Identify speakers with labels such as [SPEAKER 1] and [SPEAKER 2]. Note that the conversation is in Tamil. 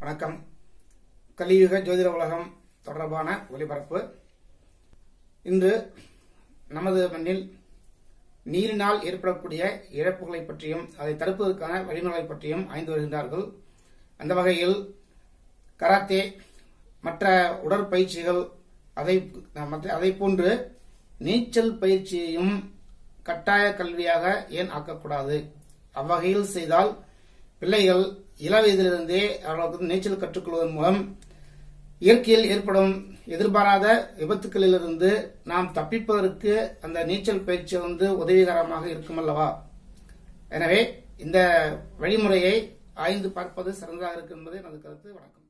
[SPEAKER 1] வணக்கம் கலியுக ஜோதிட உலகம் தொடர்பான ஒளிபரப்பு இன்று நமது மண்ணில் நீரினால் ஏற்படக்கூடிய இழப்புகளை பற்றியும் அதை தடுப்பதற்கான வழிமுறைகளை பற்றியும் ஆய்ந்து வருகின்றார்கள் அந்த வகையில் கராத்தே மற்ற உடற்பயிற்சிகள் அதை மற்ற அதை போன்று நீச்சல் பயிற்சியையும் கட்டாய கல்வியாக ஏன் ஆக்கக்கூடாது அவ்வகையில் செய்தால் பிள்ளைகள் இளவயதிலிருந்தே அவர்களுக்கு நீச்சல் கற்றுக்கொள்வதன் மூலம் இயற்கையில் ஏற்படும் எதிர்பாராத விபத்துக்களிலிருந்து நாம் தப்பிப்பதற்கு அந்த நீச்சல் பயிற்சி வந்து உதவிகரமாக இருக்கும் அல்லவா எனவே இந்த வழிமுறையை ஆய்ந்து பார்ப்பது சிறந்ததாக இருக்கும் என்பது எனது கருத்து வணக்கம்